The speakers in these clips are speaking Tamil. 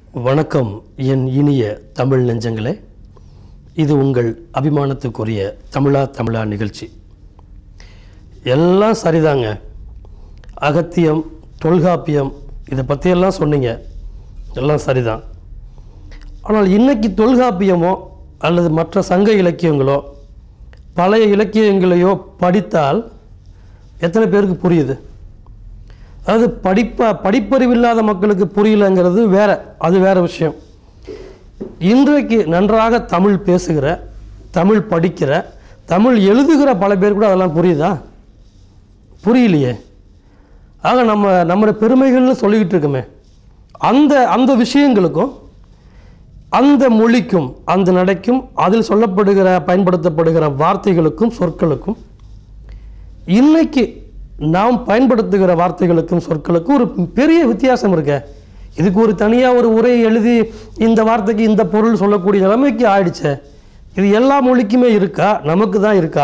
வணக்கம் என் இனிய தமிழ் நெஞ்சங்களே இது உங்கள் அபிமானத்துக்குரிய தமிழா தமிழா நிகழ்ச்சி எல்லாம் சரிதாங்க அகத்தியம் தொல்காப்பியம் இதை பற்றியெல்லாம் சொன்னீங்க எல்லாம் சரிதான் ஆனால் இன்னைக்கு தொல்காப்பியமோ அல்லது மற்ற சங்க இலக்கியங்களோ பழைய இலக்கியங்களையோ படித்தால் எத்தனை பேருக்கு புரியுது அதாவது படிப்ப படிப்பறிவில்லாத மக்களுக்கு புரியலங்கிறது வேற அது வேற விஷயம் இன்றைக்கு நன்றாக தமிழ் பேசுகிற தமிழ் படிக்கிற தமிழ் எழுதுகிற பல பேர் கூட அதெல்லாம் புரியுதா புரியலையே ஆக நம்ம நம்மளோட பெருமைகள்னு சொல்லிக்கிட்டு இருக்கோமே அந்த அந்த விஷயங்களுக்கும் அந்த மொழிக்கும் அந்த நடைக்கும் அதில் சொல்லப்படுகிற பயன்படுத்தப்படுகிற வார்த்தைகளுக்கும் சொற்களுக்கும் இன்னைக்கு நாம் பயன்படுத்துகிற வார்த்தைகளுக்கும் சொற்களுக்கும் ஒரு பெரிய வித்தியாசம் இருக்க இதுக்கு ஒரு தனியாக ஒரு உரை எழுதி இந்த வார்த்தைக்கு இந்த பொருள் சொல்லக்கூடிய நிலைமைக்கு ஆயிடுச்சே இது எல்லா மொழிக்குமே இருக்கா நமக்கு தான் இருக்கா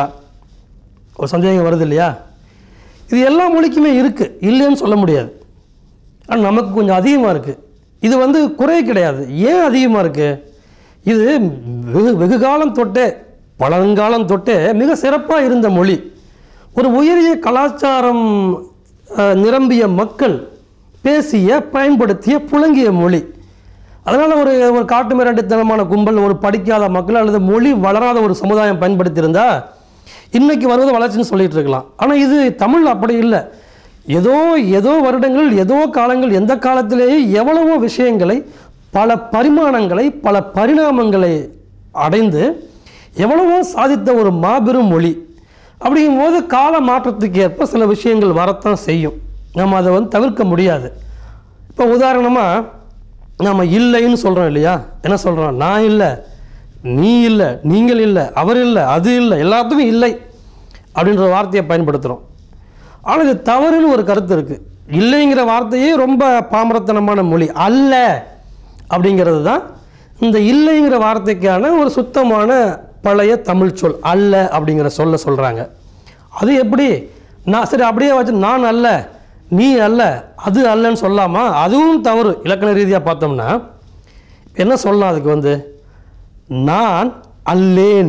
ஒரு சந்தேகம் வருது இல்லையா இது எல்லா மொழிக்குமே இருக்குது இல்லைன்னு சொல்ல முடியாது ஆனால் நமக்கு கொஞ்சம் அதிகமாக இருக்குது இது வந்து குறை கிடையாது ஏன் அதிகமாக இருக்குது இது வெகு வெகு காலம் தொட்டே பழங்காலம் தொட்டே மிக சிறப்பாக இருந்த மொழி ஒரு உயரிய கலாச்சாரம் அஹ், நிரம்பிய மக்கள் பேசிய பயன்படுத்திய புழங்கிய மொழி அதனால் ஒரு ஒரு காட்டு மிராண்டித்தனமான கும்பல் ஒரு படிக்காத மக்கள் அல்லது மொழி வளராத ஒரு சமுதாயம் பயன்படுத்தியிருந்தா இன்னைக்கு வருவது வளர்ச்சின்னு சொல்லிட்டு இருக்கலாம் ஆனால் இது தமிழ் அப்படி இல்லை ஏதோ ஏதோ வருடங்கள் ஏதோ காலங்கள் எந்த காலத்திலேயே எவ்வளவோ விஷயங்களை பல பரிமாணங்களை பல பரிணாமங்களை அடைந்து எவ்வளவோ சாதித்த ஒரு மாபெரும் மொழி அப்படிங்கும்போது கால மாற்றத்துக்கு ஏற்ப சில விஷயங்கள் வரத்தான் செய்யும் நம்ம அதை வந்து தவிர்க்க முடியாது இப்போ உதாரணமாக நம்ம இல்லைன்னு சொல்கிறோம் இல்லையா என்ன சொல்கிறோம் நான் இல்லை நீ இல்லை நீங்கள் இல்லை அவர் இல்லை அது இல்லை எல்லாத்துக்கும் இல்லை அப்படின்ற வார்த்தையை பயன்படுத்துகிறோம் ஆனால் இது தவறுன்னு ஒரு கருத்து இருக்குது இல்லைங்கிற வார்த்தையே ரொம்ப பாமரத்தனமான மொழி அல்ல அப்படிங்கிறது தான் இந்த இல்லைங்கிற வார்த்தைக்கான ஒரு சுத்தமான பழைய தமிழ் சொல் அல்ல அப்படிங்கிற சொல்ல சொல்கிறாங்க அது எப்படி நான் சரி அப்படியே வச்சு நான் அல்ல நீ அல்ல அது அல்லன்னு சொல்லாமா அதுவும் தவறு இலக்கண ரீதியாக பார்த்தோம்னா என்ன சொல்லலாம் அதுக்கு வந்து நான் அல்லேன்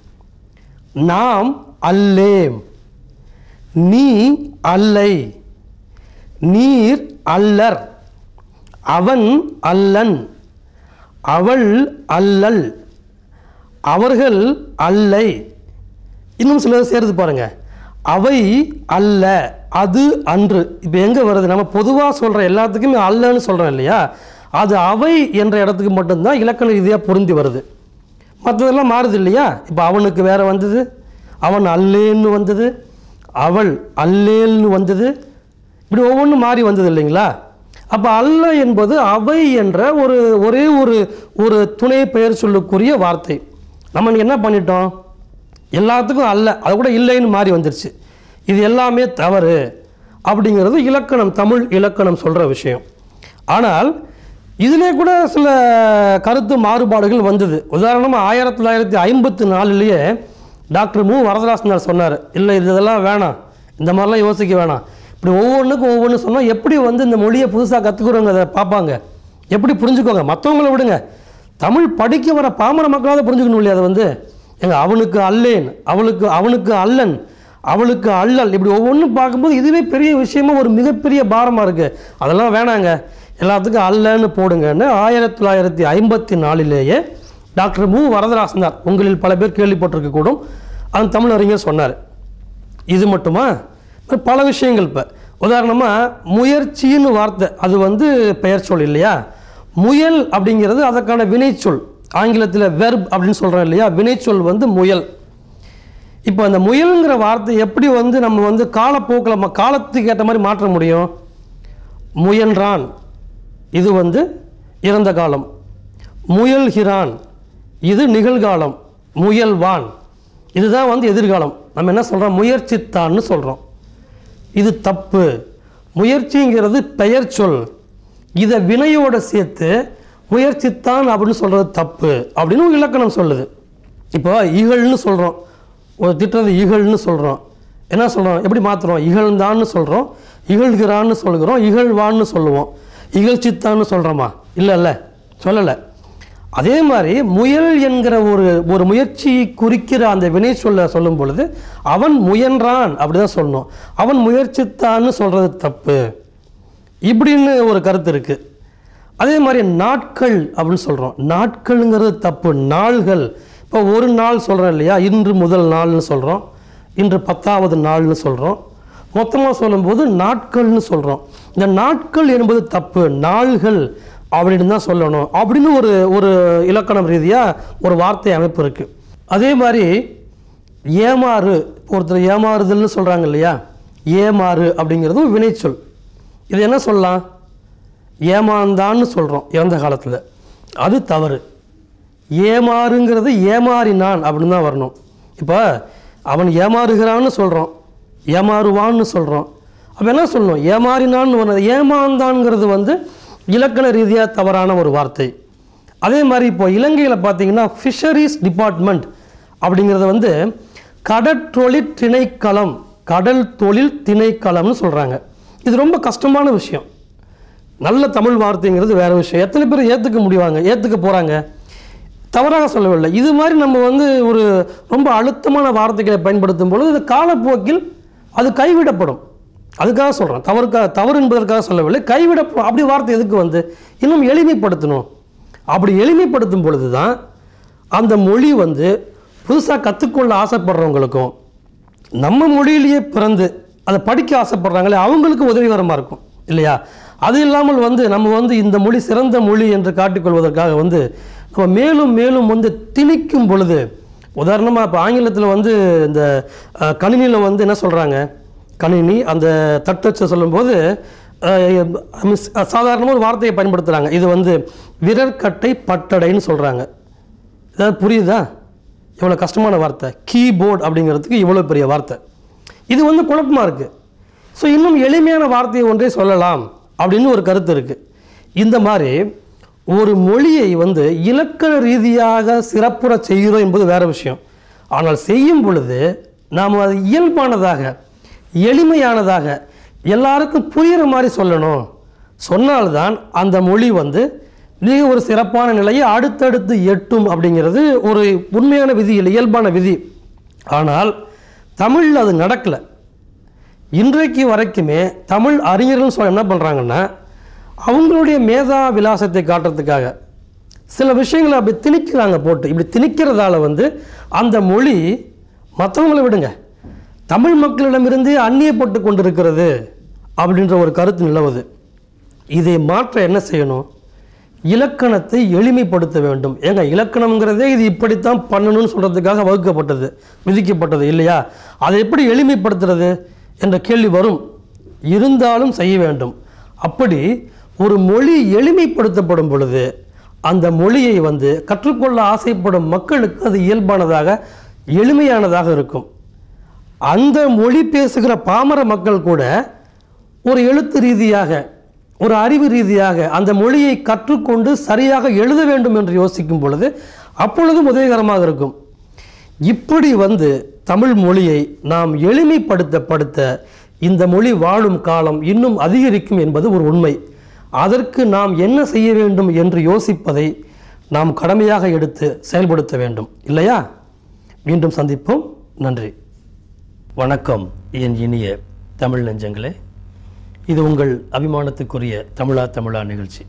நாம் அல்லேம் நீ அல்லை நீர் அல்லர் அவன் அல்லன் அவள் அல்லல் அவர்கள் அல்லை இன்னும் சிலது சேருது பாருங்க அவை அல்ல அது அன்று இப்போ எங்கே வருது நம்ம பொதுவாக சொல்கிற எல்லாத்துக்குமே அல்லன்னு சொல்கிறோம் இல்லையா அது அவை என்ற இடத்துக்கு மட்டும்தான் இலக்கண ரீதியாக பொருந்தி வருது மற்றதெல்லாம் மாறுது இல்லையா இப்போ அவனுக்கு வேற வந்தது அவன் அல்லேன்னு வந்தது அவள் அல்லேல்னு வந்தது இப்படி ஒவ்வொன்றும் மாறி வந்தது இல்லைங்களா அப்போ அல்ல என்பது அவை என்ற ஒரு ஒரே ஒரு ஒரு துணை பெயர் சொல்லுக்குரிய வார்த்தை நம்ம இன்னைக்கு என்ன பண்ணிட்டோம் எல்லாத்துக்கும் அல்ல அது கூட இல்லைன்னு மாறி வந்துருச்சு இது எல்லாமே தவறு அப்படிங்கிறது இலக்கணம் தமிழ் இலக்கணம் சொல்கிற விஷயம் ஆனால் இதிலே கூட சில கருத்து மாறுபாடுகள் வந்தது உதாரணமாக ஆயிரத்தி தொள்ளாயிரத்தி ஐம்பத்தி நாலுலேயே டாக்டர் மு வரதராசனார் சொன்னார் இல்லை இது இதெல்லாம் வேணாம் இந்த மாதிரிலாம் யோசிக்க வேணாம் இப்படி ஒவ்வொன்றுக்கும் ஒவ்வொன்று சொன்னால் எப்படி வந்து இந்த மொழியை புதுசாக கற்றுக்குறவங்க அதை பார்ப்பாங்க எப்படி புரிஞ்சுக்கோங்க மற்றவங்கள விடுங்க தமிழ் படிக்க வர பாமர மக்களாவது புரிஞ்சுக்கணும் இல்லையா அதை வந்து எங்க அவனுக்கு அல்லேன் அவளுக்கு அவனுக்கு அல்லன் அவளுக்கு அல்லல் இப்படி ஒவ்வொன்றும் பார்க்கும்போது இதுவே பெரிய விஷயமா ஒரு மிகப்பெரிய பாரமாக இருக்குது அதெல்லாம் வேணாங்க எல்லாத்துக்கும் அல்லன்னு போடுங்கன்னு ஆயிரத்தி தொள்ளாயிரத்தி ஐம்பத்தி நாலிலேயே டாக்டர் மு வரதராசனார் உங்களில் பல பேர் கேள்விப்பட்டிருக்க கூடும் அந்த தமிழறிஞர் சொன்னார் இது மட்டுமா இப்ப பல விஷயங்கள் இப்போ உதாரணமாக முயற்சின்னு வார்த்தை அது வந்து பெயர் சொல் இல்லையா முயல் அப்படிங்கிறது அதற்கான வினைச்சொல் ஆங்கிலத்தில் வெர்ப் அப்படின்னு சொல்கிறோம் இல்லையா வினைச்சொல் வந்து முயல் இப்போ அந்த முயல்ங்கிற வார்த்தை எப்படி வந்து நம்ம வந்து காலப்போக்கில் நம்ம காலத்துக்கு ஏற்ற மாதிரி மாற்ற முடியும் முயன்றான் இது வந்து இறந்த காலம் முயல்கிறான் இது நிகழ்காலம் முயல்வான் இதுதான் வந்து எதிர்காலம் நம்ம என்ன சொல்கிறோம் முயற்சித்தான்னு சொல்கிறோம் இது தப்பு முயற்சிங்கிறது பெயர் சொல் இதை வினையோட சேர்த்து முயற்சித்தான் அப்படின்னு சொல்கிறது தப்பு அப்படின்னு ஒரு இலக்கணம் சொல்லுது இப்போ இகழ்னு சொல்கிறோம் ஒரு திட்டுறது இகழ்னு சொல்கிறோம் என்ன சொல்கிறோம் எப்படி மாற்றுறோம் இகழ்ந்தான்னு சொல்கிறோம் இகழ்கிறான்னு சொல்கிறோம் இகழ்வான்னு சொல்லுவோம் இகழ்ச்சித்தான்னு சொல்கிறோமா இல்லை இல்லை சொல்லலை அதே மாதிரி முயல் என்கிற ஒரு ஒரு முயற்சி குறிக்கிற அந்த வினை சொல்ல சொல்லும் பொழுது அவன் முயன்றான் அப்படி தான் சொல்லணும் அவன் முயற்சித்தான்னு சொல்கிறது தப்பு இப்படின்னு ஒரு கருத்து இருக்குது அதே மாதிரி நாட்கள் அப்படின்னு சொல்கிறோம் நாட்கள்ங்கிறது தப்பு நாள்கள் இப்போ ஒரு நாள் சொல்கிறோம் இல்லையா இன்று முதல் நாள்னு சொல்கிறோம் இன்று பத்தாவது நாள்னு சொல்கிறோம் மொத்தமாக சொல்லும்போது நாட்கள்னு சொல்கிறோம் இந்த நாட்கள் என்பது தப்பு நாள்கள் அப்படின்னு தான் சொல்லணும் அப்படின்னு ஒரு ஒரு இலக்கணம் ரீதியாக ஒரு வார்த்தை அமைப்பு இருக்குது அதே மாதிரி ஏமாறு ஒருத்தர் ஏமாறுதல்னு சொல்கிறாங்க இல்லையா ஏமாறு அப்படிங்கிறது ஒரு வினைச்சொல் இது என்ன சொல்லலாம் ஏமாந்தான்னு சொல்கிறோம் இறந்த காலத்தில் அது தவறு ஏமாறுங்கிறது ஏமாறினான் அப்படின்னு தான் வரணும் இப்போ அவன் ஏமாறுகிறான்னு சொல்கிறோம் ஏமாறுவான்னு சொல்கிறோம் அப்போ என்ன சொல்லணும் ஏமாறினான்னு வரணும் ஏமாந்தான்ங்கிறது வந்து இலக்கண ரீதியாக தவறான ஒரு வார்த்தை அதே மாதிரி இப்போ இலங்கையில் பார்த்தீங்கன்னா ஃபிஷரிஸ் டிபார்ட்மெண்ட் அப்படிங்கிறது வந்து கடற்றொழில் திணைக்களம் கடல் தொழில் திணைக்களம்னு சொல்கிறாங்க இது ரொம்ப கஷ்டமான விஷயம் நல்ல தமிழ் வார்த்தைங்கிறது வேறு விஷயம் எத்தனை பேர் ஏற்றுக்க முடிவாங்க ஏற்றுக்க போகிறாங்க தவறாக சொல்லவில்லை இது மாதிரி நம்ம வந்து ஒரு ரொம்ப அழுத்தமான வார்த்தைகளை பயன்படுத்தும் பொழுது இது காலப்போக்கில் அது கைவிடப்படும் அதுக்காக சொல்கிறேன் தவறுக்காக தவறு என்பதற்காக சொல்லவில்லை கைவிடப்படும் அப்படி வார்த்தை எதுக்கு வந்து இன்னும் எளிமைப்படுத்தணும் அப்படி எளிமைப்படுத்தும் பொழுது தான் அந்த மொழி வந்து புதுசாக கற்றுக்கொள்ள ஆசைப்படுறவங்களுக்கும் நம்ம மொழியிலேயே பிறந்து அதை படிக்க ஆசைப்படுறாங்களே அவங்களுக்கு உதவிகரமாக இருக்கும் இல்லையா அது இல்லாமல் வந்து நம்ம வந்து இந்த மொழி சிறந்த மொழி என்று காட்டிக்கொள்வதற்காக வந்து நம்ம மேலும் மேலும் வந்து திணிக்கும் பொழுது உதாரணமாக இப்போ ஆங்கிலத்தில் வந்து இந்த கணினியில் வந்து என்ன சொல்கிறாங்க கணினி அந்த தட்டச்சை சொல்லும்போது சாதாரணமாக ஒரு வார்த்தையை பயன்படுத்துகிறாங்க இது வந்து விரற்கட்டை பட்டடைன்னு சொல்கிறாங்க ஏதாவது புரியுதா எவ்வளோ கஷ்டமான வார்த்தை கீபோர்ட் அப்படிங்கிறதுக்கு இவ்வளோ பெரிய வார்த்தை இது வந்து குழப்பமாக இருக்குது ஸோ இன்னும் எளிமையான வார்த்தையை ஒன்றே சொல்லலாம் அப்படின்னு ஒரு கருத்து இருக்குது இந்த மாதிரி ஒரு மொழியை வந்து இலக்கண ரீதியாக சிறப்புற செய்கிறோம் என்பது வேறு விஷயம் ஆனால் செய்யும் பொழுது நாம் அது இயல்பானதாக எளிமையானதாக எல்லாருக்கும் புரிகிற மாதிரி சொல்லணும் சொன்னால்தான் அந்த மொழி வந்து மிக ஒரு சிறப்பான நிலையை அடுத்தடுத்து எட்டும் அப்படிங்கிறது ஒரு உண்மையான விதி இல்லை இயல்பான விதி ஆனால் தமிழில் அது நடக்கலை இன்றைக்கு வரைக்குமே தமிழ் அறிஞர்கள் சொல்ல என்ன பண்ணுறாங்கன்னா அவங்களுடைய மேதா விலாசத்தை காட்டுறதுக்காக சில விஷயங்களை அப்படி திணிக்கிறாங்க போட்டு இப்படி திணிக்கிறதால வந்து அந்த மொழி மற்றவங்களை விடுங்க தமிழ் மக்களிடமிருந்து அந்நியப்பட்டு கொண்டிருக்கிறது அப்படின்ற ஒரு கருத்து நிலவுது இதை மாற்ற என்ன செய்யணும் இலக்கணத்தை எளிமைப்படுத்த வேண்டும் ஏங்க இலக்கணம்ங்கிறதே இது இப்படித்தான் பண்ணணும்னு சொல்கிறதுக்காக வகுக்கப்பட்டது விதிக்கப்பட்டது இல்லையா அதை எப்படி எளிமைப்படுத்துறது என்ற கேள்வி வரும் இருந்தாலும் செய்ய வேண்டும் அப்படி ஒரு மொழி எளிமைப்படுத்தப்படும் பொழுது அந்த மொழியை வந்து கற்றுக்கொள்ள ஆசைப்படும் மக்களுக்கு அது இயல்பானதாக எளிமையானதாக இருக்கும் அந்த மொழி பேசுகிற பாமர மக்கள் கூட ஒரு எழுத்து ரீதியாக ஒரு அறிவு ரீதியாக அந்த மொழியை கற்றுக்கொண்டு சரியாக எழுத வேண்டும் என்று யோசிக்கும் பொழுது அப்பொழுதும் உதவிகரமாக இருக்கும் இப்படி வந்து தமிழ் மொழியை நாம் எளிமைப்படுத்தப்படுத்த இந்த மொழி வாழும் காலம் இன்னும் அதிகரிக்கும் என்பது ஒரு உண்மை அதற்கு நாம் என்ன செய்ய வேண்டும் என்று யோசிப்பதை நாம் கடமையாக எடுத்து செயல்படுத்த வேண்டும் இல்லையா மீண்டும் சந்திப்போம் நன்றி வணக்கம் என் இனிய தமிழ் நெஞ்சங்களே இது உங்கள் அபிமானத்துக்குரிய தமிழா தமிழா நிகழ்ச்சி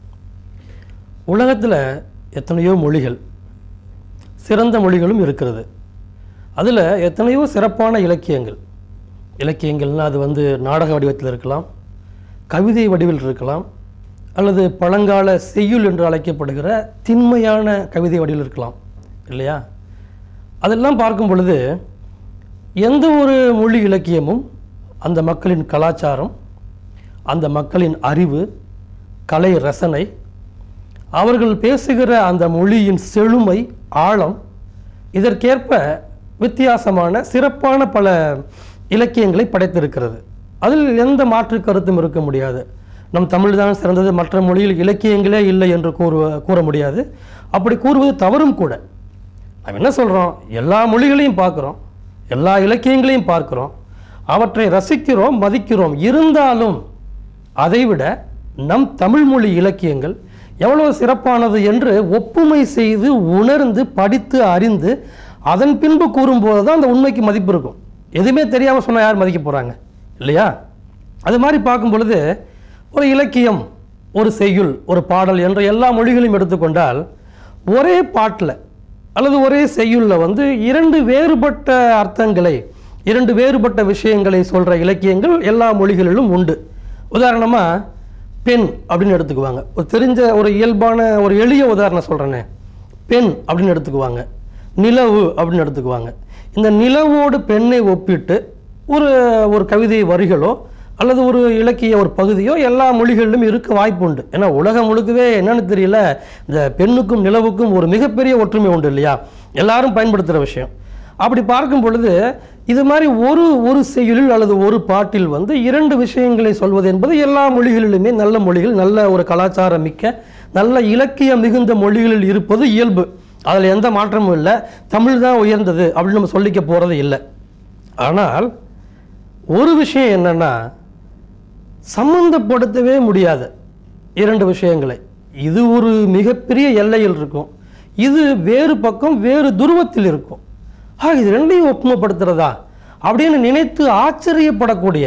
உலகத்தில் எத்தனையோ மொழிகள் சிறந்த மொழிகளும் இருக்கிறது அதில் எத்தனையோ சிறப்பான இலக்கியங்கள் இலக்கியங்கள்னால் அது வந்து நாடக வடிவத்தில் இருக்கலாம் கவிதை வடிவில் இருக்கலாம் அல்லது பழங்கால செய்யுள் என்று அழைக்கப்படுகிற திண்மையான கவிதை வடிவில் இருக்கலாம் இல்லையா அதெல்லாம் பார்க்கும் பொழுது எந்த ஒரு மொழி இலக்கியமும் அந்த மக்களின் கலாச்சாரம் அந்த மக்களின் அறிவு கலை ரசனை அவர்கள் பேசுகிற அந்த மொழியின் செழுமை ஆழம் இதற்கேற்ப வித்தியாசமான சிறப்பான பல இலக்கியங்களை படைத்திருக்கிறது அதில் எந்த மாற்று கருத்தும் இருக்க முடியாது நம் தமிழ் தான் சிறந்தது மற்ற மொழியில் இலக்கியங்களே இல்லை என்று கூறுவ கூற முடியாது அப்படி கூறுவது தவறும் கூட நாம் என்ன சொல்கிறோம் எல்லா மொழிகளையும் பார்க்குறோம் எல்லா இலக்கியங்களையும் பார்க்குறோம் அவற்றை ரசிக்கிறோம் மதிக்கிறோம் இருந்தாலும் அதைவிட நம் தமிழ் மொழி இலக்கியங்கள் எவ்வளவு சிறப்பானது என்று ஒப்புமை செய்து உணர்ந்து படித்து அறிந்து அதன் பின்பு கூறும்போது தான் அந்த உண்மைக்கு மதிப்பு இருக்கும் எதுவுமே தெரியாமல் சொன்னால் யார் மதிக்க போகிறாங்க இல்லையா அது மாதிரி பார்க்கும் பொழுது ஒரு இலக்கியம் ஒரு செய்யுள் ஒரு பாடல் என்ற எல்லா மொழிகளையும் எடுத்துக்கொண்டால் ஒரே பாட்டில் அல்லது ஒரே செய்யுளில் வந்து இரண்டு வேறுபட்ட அர்த்தங்களை இரண்டு வேறுபட்ட விஷயங்களை சொல்கிற இலக்கியங்கள் எல்லா மொழிகளிலும் உண்டு உதாரணமாக பெண் அப்படின்னு எடுத்துக்குவாங்க ஒரு தெரிஞ்ச ஒரு இயல்பான ஒரு எளிய உதாரணம் சொல்கிறேனே பெண் அப்படின்னு எடுத்துக்குவாங்க நிலவு அப்படின்னு எடுத்துக்குவாங்க இந்த நிலவோடு பெண்ணை ஒப்பிட்டு ஒரு ஒரு கவிதை வரிகளோ அல்லது ஒரு இலக்கிய ஒரு பகுதியோ எல்லா மொழிகளிலும் இருக்க வாய்ப்பு உண்டு ஏன்னா உலகம் முழுக்கவே என்னன்னு தெரியல இந்த பெண்ணுக்கும் நிலவுக்கும் ஒரு மிகப்பெரிய ஒற்றுமை உண்டு இல்லையா எல்லாரும் பயன்படுத்துகிற விஷயம் அப்படி பார்க்கும் பொழுது இது மாதிரி ஒரு ஒரு செய்யுளில் அல்லது ஒரு பாட்டில் வந்து இரண்டு விஷயங்களை சொல்வது என்பது எல்லா மொழிகளிலுமே நல்ல மொழிகள் நல்ல ஒரு கலாச்சாரம் மிக்க நல்ல இலக்கியம் மிகுந்த மொழிகளில் இருப்பது இயல்பு அதில் எந்த மாற்றமும் இல்லை தமிழ் தான் உயர்ந்தது அப்படின்னு நம்ம சொல்லிக்க போகிறது இல்லை ஆனால் ஒரு விஷயம் என்னன்னா சம்பந்தப்படுத்தவே முடியாது இரண்டு விஷயங்களை இது ஒரு மிகப்பெரிய எல்லையில் இருக்கும் இது வேறு பக்கம் வேறு துருவத்தில் இருக்கும் ஆ இது ரெண்டையும் ஒப்புமைப்படுத்துறதா அப்படின்னு நினைத்து ஆச்சரியப்படக்கூடிய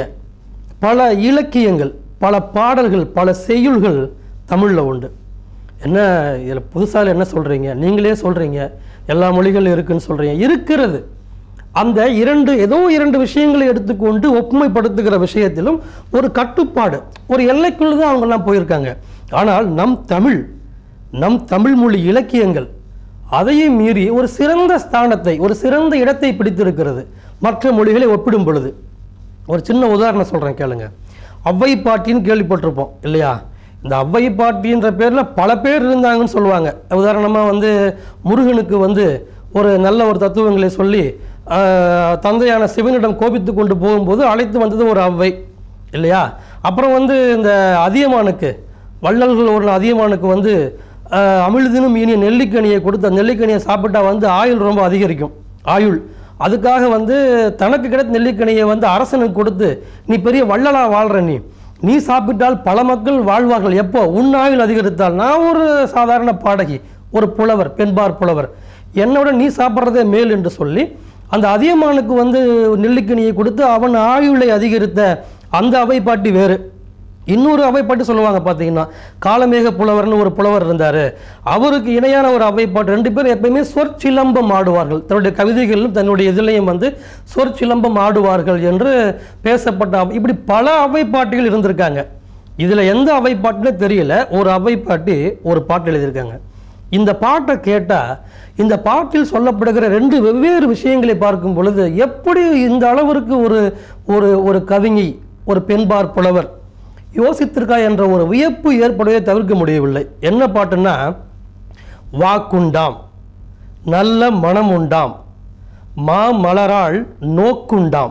பல இலக்கியங்கள் பல பாடல்கள் பல செய்யுள்கள் தமிழில் உண்டு என்ன இதில் புதுசாக என்ன சொல்கிறீங்க நீங்களே சொல்கிறீங்க எல்லா மொழிகளும் இருக்குன்னு சொல்கிறீங்க இருக்கிறது அந்த இரண்டு ஏதோ இரண்டு விஷயங்களை எடுத்துக்கொண்டு ஒப்புமைப்படுத்துகிற விஷயத்திலும் ஒரு கட்டுப்பாடு ஒரு எல்லைக்குள்ள தான் அவங்கெல்லாம் போயிருக்காங்க ஆனால் நம் தமிழ் நம் தமிழ் மொழி இலக்கியங்கள் அதையும் மீறி ஒரு சிறந்த ஸ்தானத்தை ஒரு சிறந்த இடத்தை பிடித்திருக்கிறது மற்ற மொழிகளை ஒப்பிடும் பொழுது ஒரு சின்ன உதாரணம் சொல்கிறேன் கேளுங்க ஔவை பாட்டின்னு கேள்விப்பட்டிருப்போம் இல்லையா இந்த ஔவை பாட்டின்ற பேரில் பல பேர் இருந்தாங்கன்னு சொல்லுவாங்க உதாரணமாக வந்து முருகனுக்கு வந்து ஒரு நல்ல ஒரு தத்துவங்களை சொல்லி ஆஹ், தந்தையான சிவனிடம் கோபித்து கொண்டு போகும்போது அழைத்து வந்தது ஒரு ஔவை இல்லையா அப்புறம் வந்து இந்த அதியமானுக்கு வள்ளல்கள் ஒரு அதியமானுக்கு வந்து ஆஹ், அமிழ்தினும் இனிய நெல்லிக்கனியை கொடுத்து அந்த நெல்லிக்கனியை சாப்பிட்டா வந்து ஆயுள் ரொம்ப அதிகரிக்கும் ஆயுள் அதுக்காக வந்து தனக்கு கிடைத்த நெல்லிக்கனியை வந்து அரசனுக்கு கொடுத்து நீ பெரிய வள்ளலா வாழ்ற நீ நீ சாப்பிட்டால் பல மக்கள் வாழ்வார்கள் எப்போ உன் ஆயுள் அதிகரித்தால் நான் ஒரு சாதாரண பாடகி ஒரு புலவர் பெண்பார் புலவர் என்னோட நீ சாப்பிட்றதே மேல் என்று சொல்லி அந்த அதியமானுக்கு வந்து நெல்லிக்கனியை கொடுத்து அவன் ஆயுளை அதிகரித்த அந்த அவை பாட்டி வேறு இன்னொரு அவை பாட்டு சொல்லுவாங்க பார்த்தீங்கன்னா காலமேக புலவர்னு ஒரு புலவர் இருந்தார் அவருக்கு இணையான ஒரு அவை பாட்டு ரெண்டு பேரும் எப்பயுமே சொற்சிலம்பம் ஆடுவார்கள் தன்னுடைய கவிதைகளிலும் தன்னுடைய இதிலையும் வந்து சொற்சிலம்பம் ஆடுவார்கள் என்று பேசப்பட்ட அவை- இப்படி பல அவை பாட்டுகள் இருந்திருக்காங்க இதில் எந்த அவை பாட்டுனே தெரியல ஒரு அவை பாட்டி ஒரு பாட்டு எழுதியிருக்காங்க இந்த பாட்டை கேட்டால் இந்த பாட்டில் சொல்லப்படுகிற ரெண்டு வெவ்வேறு விஷயங்களை பார்க்கும் பொழுது எப்படி இந்த அளவிற்கு ஒரு ஒரு ஒரு கவிஞை ஒரு பெண்பார் புலவர் யோசித்திருக்கா என்ற ஒரு வியப்பு ஏற்படவே தவிர்க்க முடியவில்லை என்ன பாட்டுன்னா வாக்குண்டாம் நல்ல மனம் உண்டாம் மா மலராள் நோக்குண்டாம்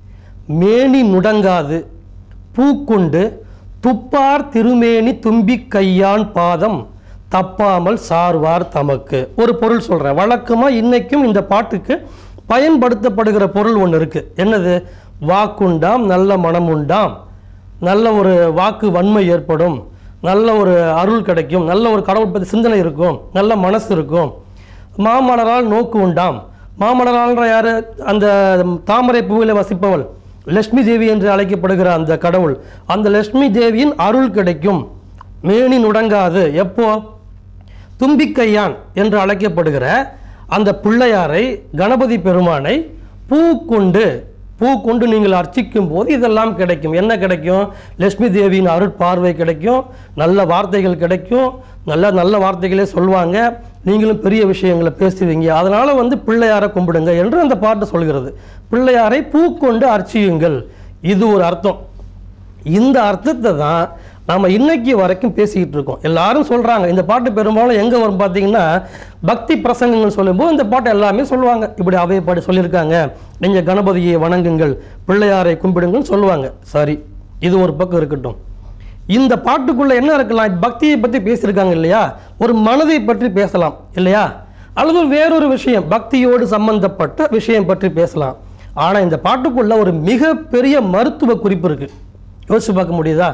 மேனி நுடங்காது பூக்குண்டு துப்பார் திருமேனி தும்பிக் கையான் பாதம் தப்பாமல் சார்வார் தமக்கு ஒரு பொருள் சொல்கிறேன் வழக்கமாக இன்னைக்கும் இந்த பாட்டுக்கு பயன்படுத்தப்படுகிற பொருள் ஒன்று இருக்குது என்னது வாக்குண்டாம் நல்ல மனம் உண்டாம் நல்ல ஒரு வாக்கு வன்மை ஏற்படும் நல்ல ஒரு அருள் கிடைக்கும் நல்ல ஒரு கடவுள் பற்றி சிந்தனை இருக்கும் நல்ல மனசு இருக்கும் மாமலரால் நோக்கு உண்டாம் மாமலரால்ன்ற யார் அந்த தாமரை பூவில் வசிப்பவள் லட்சுமி தேவி என்று அழைக்கப்படுகிற அந்த கடவுள் அந்த லட்சுமி தேவியின் அருள் கிடைக்கும் மேனி நுடங்காது எப்போ தும்பிக்கையான் என்று அழைக்கப்படுகிற அந்த பிள்ளையாரை கணபதி பெருமானை பூ கொண்டு பூ கொண்டு நீங்கள் அர்ச்சிக்கும் போது இதெல்லாம் கிடைக்கும் என்ன கிடைக்கும் லட்சுமி தேவியின் அருட்பார்வை கிடைக்கும் நல்ல வார்த்தைகள் கிடைக்கும் நல்ல நல்ல வார்த்தைகளே சொல்லுவாங்க நீங்களும் பெரிய விஷயங்களை பேசுவீங்க அதனால வந்து பிள்ளையாரை கும்பிடுங்க என்று அந்த பாட்டு சொல்கிறது பிள்ளையாரை பூ கொண்டு அர்ச்சியுங்கள் இது ஒரு அர்த்தம் இந்த அர்த்தத்தை தான் நாம் இன்னைக்கு வரைக்கும் பேசிக்கிட்டு இருக்கோம் எல்லாரும் சொல்கிறாங்க இந்த பாட்டு பெரும்பாலும் எங்கே வரும் பார்த்தீங்கன்னா பக்தி பிரசங்கங்கள் சொல்லும்போது இந்த பாட்டு எல்லாமே சொல்லுவாங்க இப்படி அவைய பாட்டு சொல்லியிருக்காங்க நீங்கள் கணபதியை வணங்குங்கள் பிள்ளையாரை கும்பிடுங்கள்னு சொல்லுவாங்க சரி இது ஒரு பக்கம் இருக்கட்டும் இந்த பாட்டுக்குள்ளே என்ன இருக்கலாம் பக்தியை பற்றி பேசியிருக்காங்க இல்லையா ஒரு மனதை பற்றி பேசலாம் இல்லையா அல்லது வேறொரு விஷயம் பக்தியோடு சம்பந்தப்பட்ட விஷயம் பற்றி பேசலாம் ஆனால் இந்த பாட்டுக்குள்ள ஒரு மிகப்பெரிய மருத்துவ குறிப்பு இருக்குது யோசிச்சு பார்க்க முடியுதா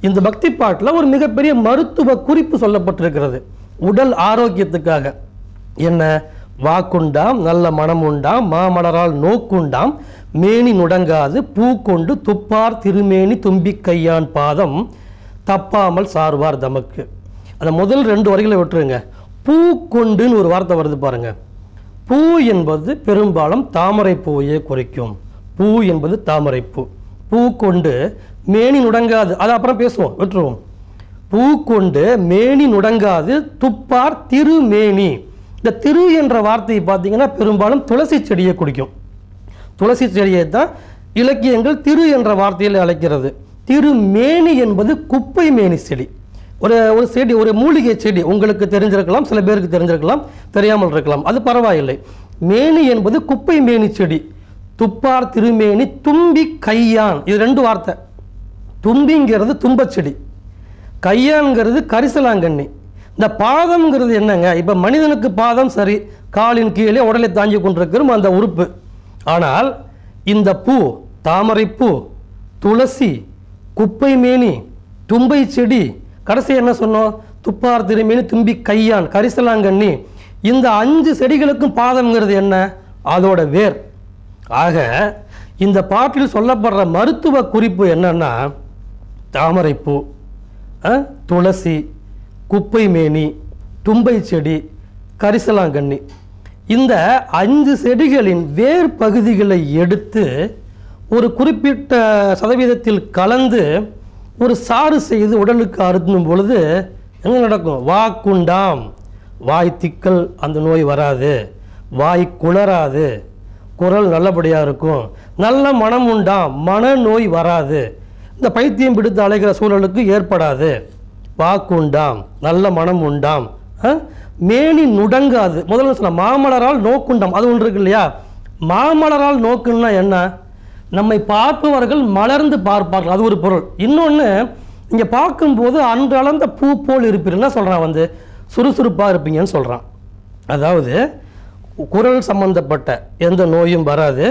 இந்த பக்தி பாட்டில் ஒரு மிகப்பெரிய மருத்துவ குறிப்பு சொல்லப்பட்டிருக்கிறது உடல் ஆரோக்கியத்துக்காக என்ன வாக்குண்டாம் நல்ல மனம் உண்டாம் மாமலரால் நோக்குண்டாம் மேனி நுடங்காது பூ கொண்டு துப்பார் திருமேனி தும்பிக் கையான் பாதம் தப்பாமல் சார்வார் தமக்கு அந்த முதல் ரெண்டு வரிகளை விட்டுருங்க பூ கொண்டுன்னு ஒரு வார்த்தை வருது பாருங்க பூ என்பது பெரும்பாலும் தாமரை பூவையே குறிக்கும் பூ என்பது தாமரை பூ பூ கொண்டு மேனி நுடங்காது அதை அப்புறம் பேசுவோம் விட்டுருவோம் பூ கொண்டு மேனி நுடங்காது துப்பார் திருமேனி இந்த திரு என்ற வார்த்தையை பார்த்தீங்கன்னா பெரும்பாலும் துளசி செடியை குறிக்கும் துளசி செடியை தான் இலக்கியங்கள் திரு என்ற வார்த்தையில் அழைக்கிறது திருமேனி என்பது குப்பை மேனி செடி ஒரு ஒரு செடி ஒரு மூலிகை செடி உங்களுக்கு தெரிஞ்சிருக்கலாம் சில பேருக்கு தெரிஞ்சிருக்கலாம் தெரியாமல் இருக்கலாம் அது பரவாயில்லை மேனி என்பது குப்பை மேனி செடி துப்பார் திருமேனி தும்பி கையான் இது ரெண்டு வார்த்தை தும்பிங்கிறது தும்பச்செடி கையான்கிறது கரிசலாங்கண்ணி இந்த பாதம்ங்கிறது என்னங்க இப்போ மனிதனுக்கு பாதம் சரி காலின் கீழே உடலை தாங்கி கொண்டிருக்கிறோம் அந்த உறுப்பு ஆனால் இந்த பூ தாமரை பூ துளசி குப்பை மேனி தும்பை செடி கடைசி என்ன சொன்னோம் துப்பார் திருமேனி தும்பி கையான் கரிசலாங்கண்ணி இந்த அஞ்சு செடிகளுக்கும் பாதம்ங்கிறது என்ன அதோட வேர் ஆக இந்த பாட்டில் சொல்லப்படுற மருத்துவ குறிப்பு என்னன்னா தாமரைப்பூ அஹ், துளசி குப்பை மேனி தும்பை செடி கரிசலாங்கண்ணி இந்த அஞ்சு செடிகளின் வேர் பகுதிகளை எடுத்து ஒரு குறிப்பிட்ட சதவீதத்தில் கலந்து ஒரு சாறு செய்து உடலுக்கு அருந்தும் பொழுது என்ன நடக்கும் வாக்குண்டாம் வாய் திக்கல் அந்த நோய் வராது வாய் குளராது குரல் நல்லபடியாக இருக்கும் நல்ல மனம் உண்டாம் மனநோய் வராது இந்த பைத்தியம் பிடித்து அலைகிற சூழலுக்கு ஏற்படாது வாக்கு உண்டாம் நல்ல மனம் உண்டாம் ஆ? மேனி நுடங்காது முதல்ல சொன்ன மாமலரால் நோக்குண்டாம் அது ஒன்று இருக்கு இல்லையா மாமலரால் நோக்குன்னா என்ன நம்மை பார்ப்பவர்கள் மலர்ந்து பார்ப்பார்கள் அது ஒரு பொருள் இன்னொன்று இங்கே பார்க்கும்போது அன்றளந்த பூ போல் இருப்பீர்கள் என்ன சொல்கிறான் வந்து சுறுசுறுப்பாக இருப்பீங்கன்னு சொல்கிறான் அதாவது குரல் சம்பந்தப்பட்ட எந்த நோயும் வராது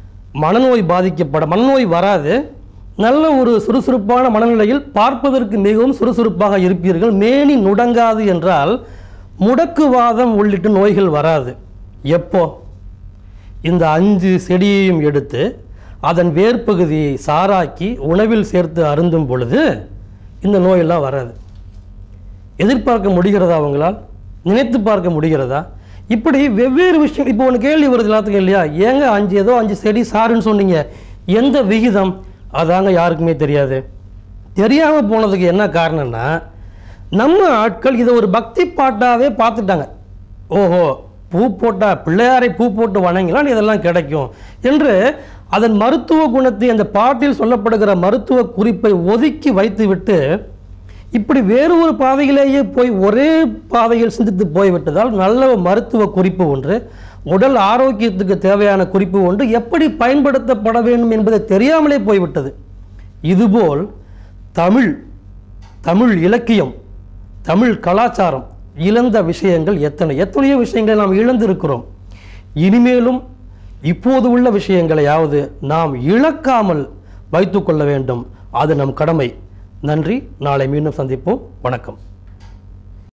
மனநோய் பாதிக்கப்பட மனநோய் வராது நல்ல ஒரு சுறுசுறுப்பான மனநிலையில் பார்ப்பதற்கு மிகவும் சுறுசுறுப்பாக இருப்பீர்கள் மேனி நுடங்காது என்றால் முடக்குவாதம் உள்ளிட்ட நோய்கள் வராது எப்போ இந்த அஞ்சு செடியையும் எடுத்து அதன் வேர்ப்பகுதியை சாராக்கி உணவில் சேர்த்து அருந்தும் பொழுது இந்த நோயெல்லாம் வராது எதிர்பார்க்க முடிகிறதா அவங்களால் நினைத்து பார்க்க முடிகிறதா இப்படி வெவ்வேறு விஷயம் இப்போ ஒன்று கேள்வி வருது எல்லாத்துக்கும் இல்லையா ஏங்க அஞ்சு ஏதோ அஞ்சு செடி சாருன்னு சொன்னீங்க எந்த விகிதம் அதாங்க யாருக்குமே தெரியாது தெரியாமல் போனதுக்கு என்ன காரணம்னா நம்ம ஆட்கள் இதை ஒரு பக்தி பாட்டாவே பார்த்துட்டாங்க ஓஹோ பூ போட்டா பிள்ளையாரை பூ போட்டு வணங்கினால் இதெல்லாம் கிடைக்கும் என்று அதன் மருத்துவ குணத்தை அந்த பாட்டில் சொல்லப்படுகிற மருத்துவ குறிப்பை ஒதுக்கி வைத்துவிட்டு இப்படி வேறு ஒரு பாதையிலேயே போய் ஒரே பாதையில் சிந்தித்து போய்விட்டதால் நல்ல ஒரு மருத்துவ குறிப்பு ஒன்று உடல் ஆரோக்கியத்துக்கு தேவையான குறிப்பு ஒன்று எப்படி பயன்படுத்தப்பட வேண்டும் என்பதை தெரியாமலே போய்விட்டது இதுபோல் தமிழ் தமிழ் இலக்கியம் தமிழ் கலாச்சாரம் இழந்த விஷயங்கள் எத்தனை எத்தனையோ விஷயங்களை நாம் இழந்திருக்கிறோம் இனிமேலும் இப்போது உள்ள விஷயங்களையாவது நாம் இழக்காமல் வைத்துக்கொள்ள வேண்டும் அது நம் கடமை நன்றி நாளை மீண்டும் சந்திப்போம் வணக்கம்